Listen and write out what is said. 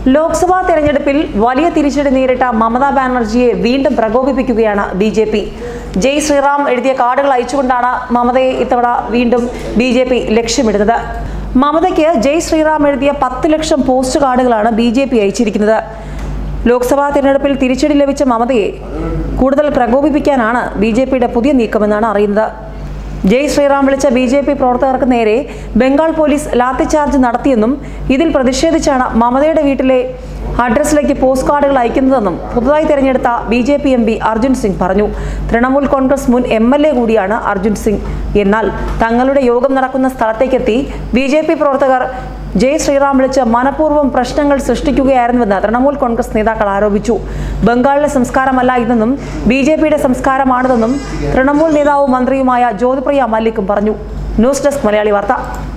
ലോക്സഭാ തെരഞ്ഞെടുപ്പിൽ വലിയ തിരിച്ചടി നേരിട്ട മമതാ ബാനർജിയെ വീണ്ടും പ്രകോപിപ്പിക്കുകയാണ് B J P Jai Shri Ram എഴുതിയ കാർഡുകൾ അയച്ചുകൊണ്ടാണ് മമതയെ ഇത്തവണ വീണ്ടും ബി ജെ പി ലക്ഷ്യമിടുന്നത് മമതയ്ക്ക് ജയ് ശ്രീറാം എഴുതിയ പത്ത് ലക്ഷം പോസ്റ്റ് കാർഡുകളാണ് ബി ജെ പി അയച്ചിരിക്കുന്നത് ലോക്സഭാ തെരഞ്ഞെടുപ്പിൽ തിരിച്ചടി ലഭിച്ച മമതയെ കൂടുതൽ പ്രകോപിപ്പിക്കാനാണ് ബി ജെ പിയുടെ പുതിയ നീക്കമെന്നാണ് അറിയുന്നത് ജയ് ശ്രീറാം വിളിച്ച ബി ജെ പി പ്രവർത്തകർക്ക് നേരെ ബംഗാൾ പോലീസ് ലാത്തിചാർജ് നടത്തിയെന്നും ഇതിൽ പ്രതിഷേധിച്ചാണ് മമതയുടെ വീട്ടിലെ അഡ്രസ്സിലേക്ക് പോസ്റ്റ് കാർഡുകൾ അയക്കുന്നതെന്നും പുതുതായി തെരഞ്ഞെടുത്ത B J P M P Arjun Singh പറഞ്ഞു തൃണമൂൽ കോൺഗ്രസ് മുൻ എം എൽ എ കൂടിയാണ് അർജുൻ സിംഗ് എന്നാൽ തങ്ങളുടെ യോഗം നടക്കുന്ന സ്ഥലത്തേക്കെത്തി ബി ജെ പി പ്രവർത്തകർ ജയ് ശ്രീറാം വിളിച്ച് മനഃപൂർവ്വം പ്രശ്നങ്ങൾ സൃഷ്ടിക്കുകയായിരുന്നുവെന്ന് തൃണമൂൽ കോൺഗ്രസ് നേതാക്കൾ ആരോപിച്ചു ബംഗാളിലെ സംസ്കാരമല്ല ഇതെന്നും ബി ജെ പിയുടെ സംസ്കാരമാണിതെന്നും തൃണമൂൽ നേതാവും മന്ത്രിയുമായ ജ്യോതിപ്രിയ മല്ലിക്കും പറഞ്ഞു ന്യൂസ് ഡെസ്ക് മലയാളി വാർത്ത